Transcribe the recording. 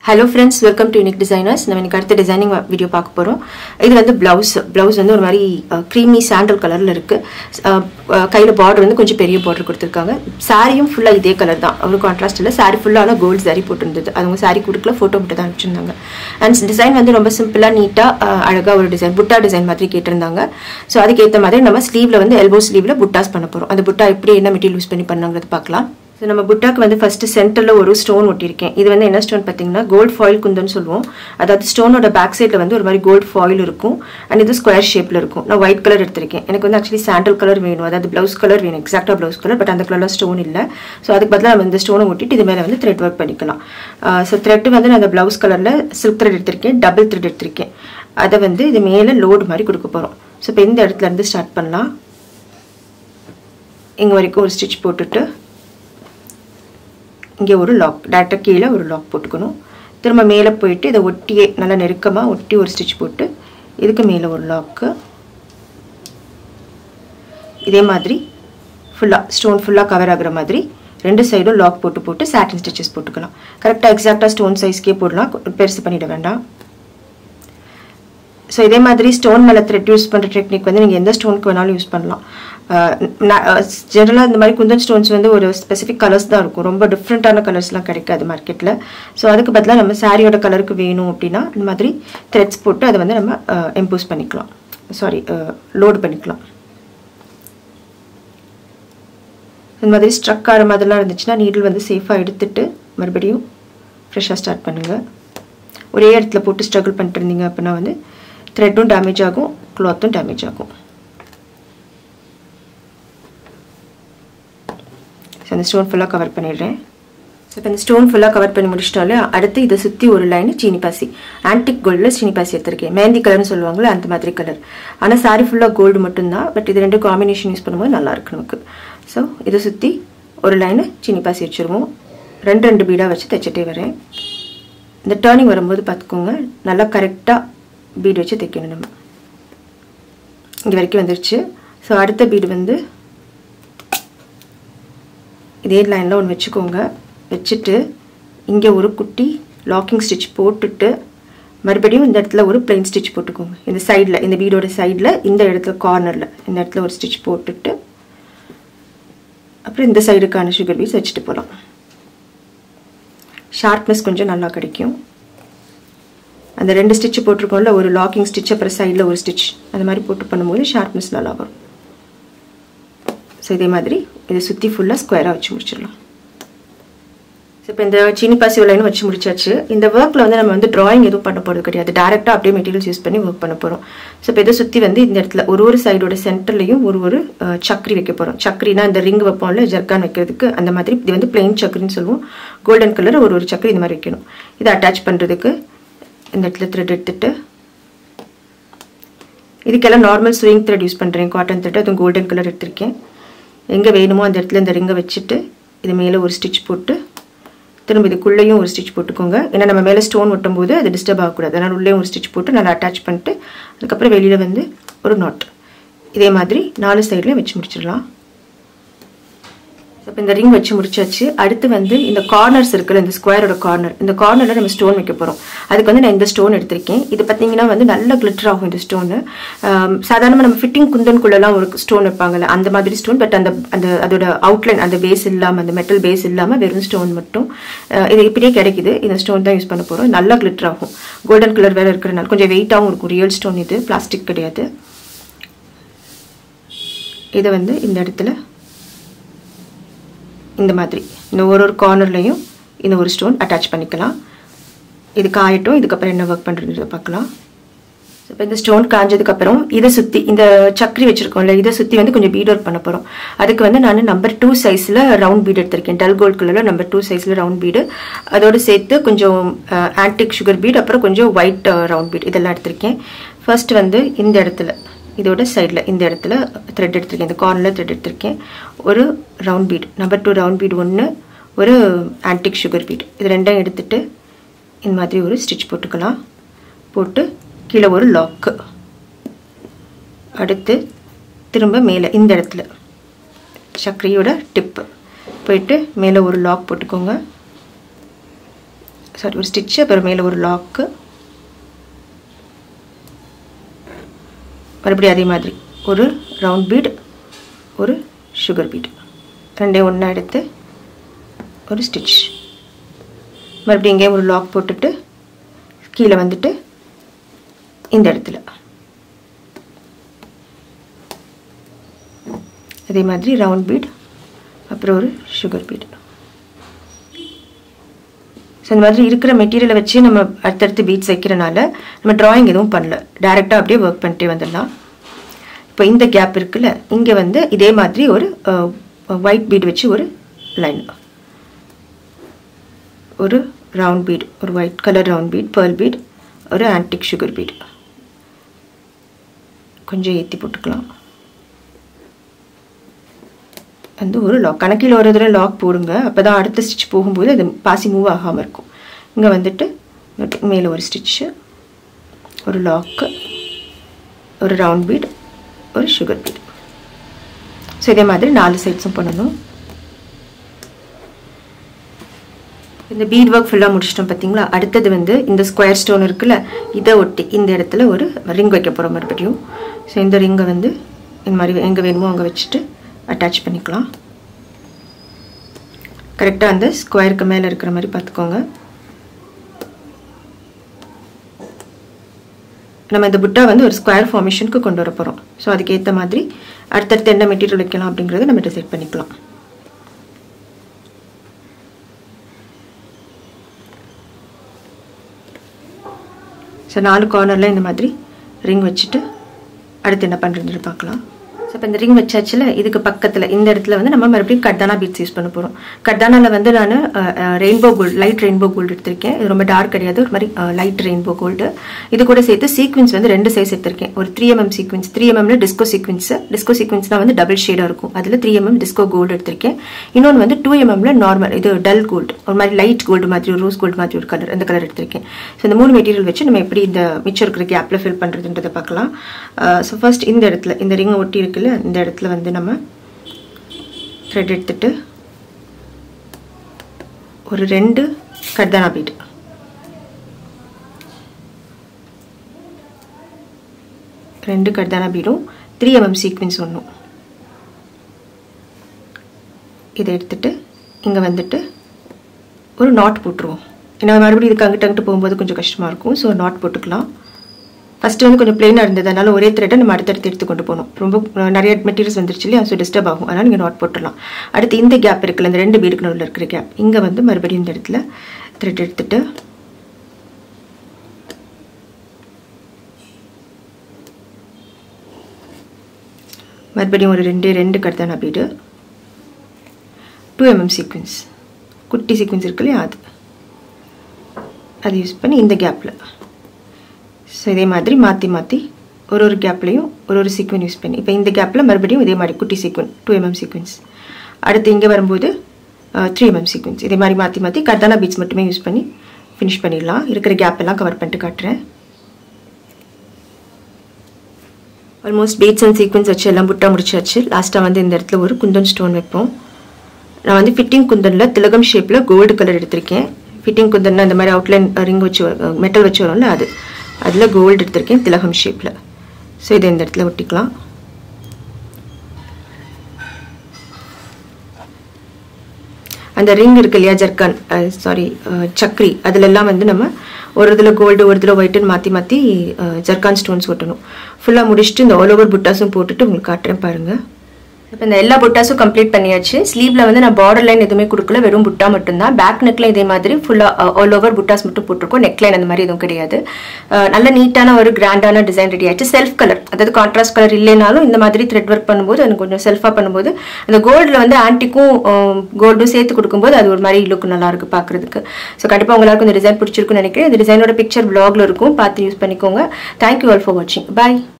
hello friends welcome to unique designers நம்ம இன்னைக்கு அடுத்த டிசைனிங் வீடியோ பார்க்க போகிறோம் இது வந்து ப்ளவுஸ் ப்ளவுஸ் வந்து ஒரு மாதிரி க்ரீமி சாண்டல் கலரில் இருக்குது கையில் பார்டர் வந்து கொஞ்சம் பெரிய பார்டர் கொடுத்துருக்காங்க சாரியும் ஃபுல்லாக இதே கலர் தான் ஒரு கான்ட்ராஸ்ட் இல்லை சாரி ஃபுல்லான கோல்டு சாரி போட்டிருந்தது அவங்க சாரி கொடுக்கல ஃபோட்டோ மட்டும் தான் அனுப்பிச்சிருந்தாங்க அண்ட் டிசைன் வந்து ரொம்ப சிம்பிளாக நீட்டாக அழகாக ஒரு டிசைன் புட்டா டிசைன் மாதிரி கேட்டிருந்தாங்க ஸோ அதுக்கேற்ற மாதிரி நம்ம ஸ்லீவில் வந்து எல்போ ஸ்லீவில் புட்டாஸ் பண்ண போகிறோம் அந்த புட்டா எப்படி என்ன மெட்டீரியல் யூஸ் பண்ணி பண்ணாங்கிறது பார்க்கலாம் ஸோ நம்ம புட்டாக்கு வந்து ஃபஸ்ட்டு சென்டரில் ஒரு ஸ்டோன் ஒட்டியிருக்கேன் இது வந்து என்ன ஸ்டோன் பார்த்தீங்கன்னா கோல்ட் ஃபாயில் குந்தன்னு சொல்லுவோம் அதாவது ஸ்டோனோட பேக் சைடில் வந்து ஒரு மாதிரி கோல்ட் ஃபாயில் இருக்கும் அண்ட் இது ஸ்கொயர் ஷேப்பில் இருக்கும் நான் ஒயிட் கலர் எடுத்திருக்கேன் எனக்கு வந்து ஆக்சுவலி சாண்டல் கலர் வேணும் அதாவது ப்ளவுஸ் கலர் வேணும் எக்ஸாக்டாக ப்ளவுஸ் கலர் பட் அந்த கலரில் ஸ்டோன் இல்லை ஸோ அதுக்கு பதிலாக நம்ம இந்த ஸ்டோனை ஒட்டிட்டு இது மேலே வந்து த்ரெட் ஒர்க் பண்ணிக்கலாம் ஸோ த்ரெட் வந்து நான் அந்த ப்ளவுஸ் கலரில் சில்க் த்ரெட் எடுத்திருக்கேன் டபுள் த்ரெட் எடுத்திருக்கேன் அதை வந்து இது மேலே லோடு மாதிரி கொடுக்க போகிறோம் ஸோ இப்போ இந்த இடத்துல இருந்து ஸ்டார்ட் பண்ணலாம் இங்கே வரைக்கும் ஒரு ஸ்டிச் போட்டுட்டு இங்கே ஒரு லாக் டேரெக்டாக கீழே ஒரு லாக் போட்டுக்கணும் திரும்ப மேலே போயிட்டு இதை ஒட்டியே நல்லா நெருக்கமாக ஒட்டி ஒரு ஸ்டிச் போட்டு இதுக்கு மேலே ஒரு லாக்கு இதே மாதிரி ஃபுல்லாக ஸ்டோன் ஃபுல்லாக கவர் ஆகுற மாதிரி ரெண்டு சைடும் லாக் போட்டு போட்டு சாட்டின் ஸ்டிச்சஸ் போட்டுக்கலாம் கரெக்டாக எக்ஸாக்டாக ஸ்டோன் சைஸ்க்கே போடலாம் பெருசு பண்ணிட வேண்டாம் ஸோ இதே மாதிரி ஸ்டோன் மேலே த்ரெட் யூஸ் பண்ணுற டெக்னிக் வந்து நீங்கள் எந்த ஸ்டோனுக்கு வேணாலும் யூஸ் பண்ணலாம் ஜென்ரலாக இந்த மாதிரி குந்தன் ஸ்டோன்ஸ் வந்து ஒரு ஸ்பெசிஃபிக் கலர்ஸ் தான் இருக்கும் ரொம்ப டிஃப்ரெண்ட்டான கலர்ஸ்லாம் கிடைக்காது மார்க்கெட்டில் ஸோ அதுக்கு பதிலாக நம்ம சாரியோட கலருக்கு வேணும் அப்படின்னா இந்த மாதிரி த்ரெட்ஸ் போட்டு அதை வந்து நம்ம இம்போஸ் பண்ணிக்கலாம் சாரி லோடு பண்ணிக்கலாம் இந்த மாதிரி ஸ்ட்ரக் ஆகிற மாதிரிலாம் இருந்துச்சுன்னா நீடில் வந்து சேஃபாக எடுத்துட்டு மறுபடியும் ஃப்ரெஷ்ஷாக ஸ்டார்ட் பண்ணுங்கள் ஒரே இடத்துல போட்டு ஸ்ட்ரகிள் பண்ணிட்டு இருந்தீங்க அப்படின்னா வந்து த்ரெட்டும் டேமேஜ் ஆகும் க்ளாத்தும் டேமேஜ் ஆகும் ஸோ அந்த ஸ்டோன் ஃபுல்லாக கவர் பண்ணிடுறேன் ஸோ இப்போ இந்த ஸ்டோன் ஃபுல்லாக கவர் பண்ணி முடிச்சிட்டாலே அடுத்து இதை சுற்றி ஒரு லைன் சீனி பாசி ஆன்டிக் கோல்டில் சீனி பாசி எடுத்திருக்கேன் மேந்தி கலர்னு சொல்லுவாங்களே அந்த மாதிரி கலர் ஆனால் சாரி ஃபுல்லாக கோல்டு மட்டும்தான் பட் இது ரெண்டு காம்பினேஷன் யூஸ் பண்ணும்போது நல்லா இருக்கு நமக்கு ஸோ இதை சுற்றி ஒரு லைனு சீனி பாசி வச்சுருவோம் ரெண்டு ரெண்டு பீடாக வச்சு தைச்சிட்டே வரேன் இந்த டேர்னிங் வரும்போது பார்த்துக்கோங்க நல்லா கரெக்டாக பீடு வச்சு தைக்கணும் நம்ம இங்கே வரைக்கும் வந்துருச்சு ஸோ அடுத்த பீடு வந்து இதே லைனில் ஒன்று வச்சுக்கோங்க வச்சுட்டு இங்கே ஒரு குட்டி லாக்கிங் ஸ்டிச் போட்டுட்டு மறுபடியும் இந்த இடத்துல ஒரு பிளைன் ஸ்டிச் போட்டுக்கோங்க இந்த சைடில் இந்த வீடோட சைடில் இந்த இடத்துல கார்னரில் இந்த இடத்துல ஒரு ஸ்டிச் போட்டுட்டு அப்புறம் இந்த சைடுக்கான சுகர் பீஸ் வச்சுட்டு போகலாம் ஷார்ப்னஸ் கொஞ்சம் நல்லா கிடைக்கும் அந்த ரெண்டு ஸ்டிச்சு போட்டிருக்கோம்ல ஒரு லாக்கிங் ஸ்டிச் அப்புறம் சைடில் ஒரு ஸ்டிச் அந்த மாதிரி போட்டு பண்ணும்போது ஷார்ப்னஸ் நல்லா வரும் ஸோ இதே மாதிரி இதை சுற்றி ஃபுல்லாக ஸ்கொயராக வச்சு முடிச்சிடலாம் ஸோ இப்போ இந்த சீனி பாசி லைன் வச்சு முடிச்சாச்சு இந்த ஒர்க்கில் வந்து நம்ம வந்து ட்ராயிங் எதுவும் பண்ண போகிறது கிடையாது டேரெக்டாக அப்படியே மெட்டீரியல்ஸ் யூஸ் பண்ணி ஒர்க் பண்ண போகிறோம் ஸோ இப்போ இதை சுற்றி வந்து இந்த இடத்துல ஒரு ஒரு சைடோட சென்டர்லையும் ஒரு ஒரு சக்கரி வைக்க போகிறோம் சக்கரினா இந்த ரிங் வைப்போம்ல ஜர்கான் வைக்கிறதுக்கு அந்த மாதிரி இது வந்து பிளெயின் சக்கரின்னு சொல்லுவோம் கோல்டன் கலர் ஒரு ஒரு சக்கரி இந்த மாதிரி வைக்கணும் இதை அட்டாச் பண்ணுறதுக்கு இந்த இடத்துல த்ரெட் எடுத்துட்டு இதுக்கெல்லாம் நார்மல் ஸ்விங் த்ரெட் யூஸ் பண்ணுறேன் காட்டன் த்ரெட் அதுவும் கோல்டன் கலர் எடுத்திருக்கேன் எங்கே வேணுமோ அந்த இடத்துல இந்த ரிங்கை வச்சுட்டு இது மேலே ஒரு ஸ்டிச் போட்டு திரும்ப இதுக்குள்ளேயும் ஒரு ஸ்டிச் போட்டுக்கோங்க ஏன்னா நம்ம மேலே ஸ்டோன் ஒட்டும் போது அது டிஸ்டர்ப் ஆகக்கூடாது அதனால் உள்ளே ஒரு ஸ்டிச் போட்டு நல்லா அட்டாச் பண்ணிட்டு அதுக்கப்புறம் வெளியில் வந்து ஒரு நாட் இதே மாதிரி நாலு சைட்லேயும் வச்சு முடிச்சிடலாம் இப்போ இந்த ரிங் வச்சு முடிச்சாச்சு அடுத்து வந்து இந்த கார்னர்ஸ் இருக்குல்ல இந்த ஸ்கொயரோட கார்னர் இந்த கார்னரில் நம்ம ஸ்டோன் வைக்க போகிறோம் அதுக்கு வந்து நான் இந்த ஸ்டோன் எடுத்திருக்கேன் இது பார்த்தீங்கன்னா வந்து நல்ல கிளிட்டர் ஆகும் இந்த ஸ்டோனு சாதாரணமாக நம்ம ஃபிட்டிங் குந்தன்குள்ளெல்லாம் ஒரு ஸ்டோன் வைப்பாங்கல்ல அந்த மாதிரி ஸ்டோன் பட் அந்த அந்த அதோட அவுட்லைன் அந்த பேஸ் இல்லாமல் அந்த மெட்டல் பேஸ் இல்லாமல் வெறும் ஸ்டோன் மட்டும் இது இப்படியே கிடைக்குது இந்த ஸ்டோன் தான் யூஸ் பண்ண போகிறோம் நல்லா கிளிட்டர் ஆகும் கோல்டன் கலர் வேறு இருக்கிறனால கொஞ்சம் வெயிட்டாகவும் இருக்கும் ரியல் ஸ்டோன் இது பிளாஸ்டிக் கிடையாது இதை வந்து இந்த இடத்துல இந்த மாதிரி இந்த ஒரு ஒரு கார்னர்லையும் இந்த ஒரு ஸ்டோன் அட்டாச் பண்ணிக்கலாம் இது காயட்டும் இதுக்கப்புறம் என்ன ஒர்க் பண்ணுறதுன்றதை பார்க்கலாம் இப்போ இந்த ஸ்டோன் காஞ்சதுக்கப்புறம் இதை சுற்றி இந்த சக்கரி வச்சுருக்கோம்ல இதை சுற்றி வந்து கொஞ்சம் பீட் ஒர்க் பண்ண போகிறோம் அதுக்கு வந்து நான் நம்பர் டூ சைஸில் ரவுண்ட் பீட் எடுத்திருக்கேன் டல் கோல்ட் கலரில் நம்பர் டூ சைஸில் ரவுண்ட் பீடு அதோடு சேர்த்து கொஞ்சம் ஆன்டிக் சுகர் பீட் அப்புறம் கொஞ்சம் ஒயிட் ரவுண்ட் பீட் இதெல்லாம் எடுத்திருக்கேன் ஃபர்ஸ்ட் வந்து இந்த இடத்துல இதோட சைடில் இந்த இடத்துல த்ரெட் எடுத்திருக்கேன் இந்த கார்னரில் த்ரெட் எடுத்திருக்கேன் ஒரு round bead number two round bead ஒன்று ஒரு ஆன்டிக் சுகர் பீட் இது ரெண்டும் எடுத்துட்டு இந்த மாதிரி ஒரு ஸ்டிச் போட்டுக்கலாம் போட்டு கீழே ஒரு லாக்கு அடுத்து திரும்ப மேலே இந்த இடத்துல சக்கரையோட டிப்பு போயிட்டு மேலே ஒரு லாக் போட்டுக்கோங்க சாரி ஒரு ஸ்டிச்சு அப்புறம் மேலே ஒரு லாக்கு மறுபடியும் அதே மாதிரி ஒரு ரவுண்ட் பீட் ஒரு சுகர் பீட் ரெண்டே ஒன்றா எடுத்து ஒரு ஸ்டிச் மறுபடியும் இங்கேயும் ஒரு லாக் போட்டுட்டு கீழே வந்துட்டு இந்த இடத்துல அதே மாதிரி ரவுண்ட் பீட் அப்புறம் ஒரு சுகர் பீட் ஸோ இந்த மாதிரி இருக்கிற மெட்டீரியலை வச்சு நம்ம அடுத்தடுத்து பீட்ஸ் வைக்கிறனால நம்ம ட்ராயிங் எதுவும் பண்ணல டேரெக்டாக அப்படியே ஒர்க் பண்ணிட்டே வந்துடலாம் இப்போ இந்த கேப் இருக்குல்ல இங்கே வந்து இதே மாதிரி ஒரு ஒயிட் பீட் வச்சு ஒரு லைன் ஒரு ரவுண்ட் பீட் ஒரு white colour round bead pearl bead ஒரு ஆன்டிக் சுகர் பீட் கொஞ்சம் ஏற்றி போட்டுக்கலாம் வந்து ஒரு லாக் கணக்கில் ஒரு தடவை லாக் போடுங்க அப்போ தான் அடுத்த ஸ்டிச் போகும்போது அது பாசி மூவ் ஆகாமல் இருக்கும் இங்கே வந்துட்டு மேலே ஒரு ஸ்டிச்சு ஒரு லாக்கு ஒரு ரவுண்ட் பீட் ஒரு சுகர் பீட் ஸோ இதே மாதிரி நாலு சைட்ஸும் பண்ணணும் இந்த பீட் ஒர்க் ஃபுல்லாக முடிச்சிட்டோம் பார்த்தீங்களா அடுத்தது வந்து இந்த ஸ்கொயர் ஸ்டோன் இருக்குல்ல இதை ஒட்டி இந்த இடத்துல ஒரு ரிங் வைக்க போகிறோம் மறுபடியும் ஸோ இந்த ரிங்கை வந்து இந்த மாதிரி எங்கே வேணுமோ அங்கே வச்சுட்டு அட்டாச் பண்ணிக்கலாம் கரெக்டாக அந்த ஸ்கொயருக்கு மேலே இருக்கிற மாதிரி பார்த்துக்கோங்க நம்ம இந்த புட்டா வந்து ஒரு ஸ்கொயர் ஃபார்மேஷனுக்கு கொண்டு வர போகிறோம் ஸோ அதுக்கேற்ற மாதிரி அடுத்தடுத்து என்ன மெட்டீரியல் வைக்கலாம் அப்படிங்கிறத நம்ம டிசைட் பண்ணிக்கலாம் ஸோ நாலு கார்னரில் இந்த மாதிரி ரிங் வச்சுட்டு அடுத்து என்ன பண்ணுறதுன்னு பார்க்கலாம் ஸோ இப்போ இந்த ரிங் வச்சாச்சுல இதுக்கு பக்கத்தில் இந்த இடத்துல வந்து நம்ம மறுபடியும் கர்தானா பீட்ஸ் யூஸ் பண்ண போகிறோம் கர்தானாவில் வந்து நான் rainbow gold light rainbow gold எடுத்திருக்கேன் இது ரொம்ப டார்க் கிடையாது ஒரு மாதிரி லைட் ரெயின்போ கோல்டு இது கூட சேர்த்து சீக்வன்ஸ் வந்து ரெண்டு சைஸ் எடுத்திருக்கேன் ஒரு த்ரீ எம்எம் சீக்வன்ஸ் த்ரீ எம்எம்ல டிஸ்கோ சீக்வன்ஸ் டிஸ்கோ சீக்வன்ஸ்னா வந்து டபுள் ஷேடாக இருக்கும் அதில் த்ரீ எம்எம் டிஸ்கோ கோல்டு எடுத்திருக்கேன் இன்னொன்று வந்து டூ எம்எம்ல நார்மல் இது டல் கோல்டு ஒரு மாதிரி லைட் கோல்டு மாதிரி ஒரு ரோஸ் கோல்டு மாதிரி ஒரு கலர் அந்த கலர் எடுத்திருக்கேன் ஸோ இந்த மூணு மெட்டீரியல் வச்சு நம்ம எப்படி இந்த மிச்சம் இருக்கிற கேப்பில் ஃபில் பண்ணுறதுன்றதை பார்க்கலாம் ஸோ ஃபர்ஸ்ட் இந்த இடத்துல இந்த ரிங்கை ஒட்டி இருக்குல்ல இந்த இடத்துல வந்து நம்ம த்ரெட் எடுத்துட்டு ஒரு ரெண்டு கர்தானா பீட் ரெண்டு கர்தானா பீடும் த்ரீ எம்எம் சீக்வன்ஸ் ஒன்றும் இதை எடுத்துட்டு இங்கே வந்துட்டு ஒரு நாட் போட்டுருவோம் ஏன்னா மறுபடியும் இதுக்கு அங்கிட்டு அங்கிட்டு போகும்போது கொஞ்சம் கஷ்டமாக இருக்கும் ஸோ நாட் போட்டுக்கலாம் ஃபஸ்ட்டு வந்து கொஞ்சம் பிளெயினாக இருந்தது அதனால ஒரே த்ரெட்டை நம்ம அடுத்தடுத்து எடுத்து கொண்டு போகணும் ரொம்ப நிறைய மெட்டீரியல்ஸ் வந்துருச்சு இல்லையா ஸோ டிஸ்டர்ப் ஆகும் அதனால் நீங்கள் நாட் போட்டுடலாம் அடுத்து இந்த கேப் இருக்குல்ல இந்த ரெண்டு பீடுக்கு நடுவில் இருக்கிற கேப் இங்கே வந்து மறுபடியும் இந்த இடத்துல த்ரெட் எடுத்துட்டு மறுபடியும் ஒரு ரெண்டே ரெண்டு கர்தானா பீடு டூ எம்எம் சீக்வன்ஸ் குட்டி சீக்வன்ஸ் இருக்கு இல்லையா அது அது யூஸ் பண்ணி இந்த கேப்பில் ஸோ இதே மாதிரி மாற்றி மாற்றி ஒரு ஒரு கேப்லேயும் ஒரு ஒரு சீக்வன் யூஸ் பண்ணி இப்போ இந்த கேப்பில் மறுபடியும் இதே மாதிரி குட்டி சீக்வன் டூ எம்எம் சீக்வன்ஸ் அடுத்து இங்கே வரும்போது த்ரீ எம்எம் சீக்வன்ஸ் இதே மாதிரி மாற்றி மாற்றி கர்தானா பீட்ஸ் மட்டுமே யூஸ் பண்ணி ஃபினிஷ் பண்ணிடலாம் இருக்கிற கேப் எல்லாம் கவர் பண்ணிட்டு காட்டுறேன் ஆல்மோஸ்ட் பீட்ஸ் அண்ட் சீக்வன்ஸ் வச்சு எல்லாம் புட்டா முடிச்சாச்சு லாஸ்ட்டாக வந்து இந்த இடத்துல ஒரு குந்தன் ஸ்டோன் வைப்போம் நான் வந்து ஃபிட்டிங் குந்தனில் திலகம் ஷேப்பில் கோல்டு கலர் எடுத்திருக்கேன் ஃபிட்டிங் குந்தன் அந்த மாதிரி அவுட்லைன் ரிங் வச்சு மெட்டல் வச்சு வரும்ல அது அதில் கோல்டு எடுத்திருக்கேன் திலகம் ஷேப்பில் ஸோ இதை இந்த இடத்துல ஒட்டிக்கலாம் அந்த ரிங் இருக்கு இல்லையா ஜர்கான் சாரி சக்ரி அதுலெல்லாம் வந்து நம்ம ஒரு இதில் கோல்டு ஒரு இதில் ஒயிட்டுன்னு மாற்றி மாற்றி ஜர்கான் ஸ்டோன்ஸ் ஒட்டணும் ஃபுல்லாக முடிச்சுட்டு இந்த ஆல் ஓவர் புட்டாஸும் போட்டுட்டு உங்களுக்கு காட்டுறேன் பாருங்கள் இப்போ இந்த எல்லா புட்டாஸும் கம்ப்ளீட் பண்ணியாச்சு ஸ்லீவ்ல வந்து நான் பார்டர் லைன் எதுவுமே கொடுக்கல வெறும் புட்டா மட்டும்தான் பேக் நெக்ல இதே மாதிரி ஃபுல்லாக ஆல் ஓவர் புட்டாஸ் மட்டும் போட்டிருக்கோம் நெக் லைன் அந்த மாதிரி எதுவும் கிடையாது நல்ல நீட்டான ஒரு கிராண்டான டிசைன் ரெடி ஆயிடுச்சு செல்ஃப் கலர் அதாவது கான்ட்ராஸ்ட் கலர் இல்லைனாலும் இந்த மாதிரி த்ரெட் ஒர்க் பண்ணும்போது அது கொஞ்சம் செல்ஃபாக பண்ணும்போது அந்த கோல்டில் வந்து ஆன்டிக்கும் கோல்டும் சேர்த்து கொடுக்கும்போது அது ஒரு மாதிரி லுக் நல்லா இருக்கு பார்க்கறதுக்கு ஸோ கண்டிப்பாக உங்களுக்கு இந்த டிசைன் பிடிச்சிருக்குன்னு நினைக்கிறேன் இந்த டிசைனோட பிக்சர் பிளாக்ல இருக்கும் பார்த்து யூஸ் பண்ணிக்கோங்க தேங்க்யூ ஆல் ஃபார் வாட்சிங் பாய்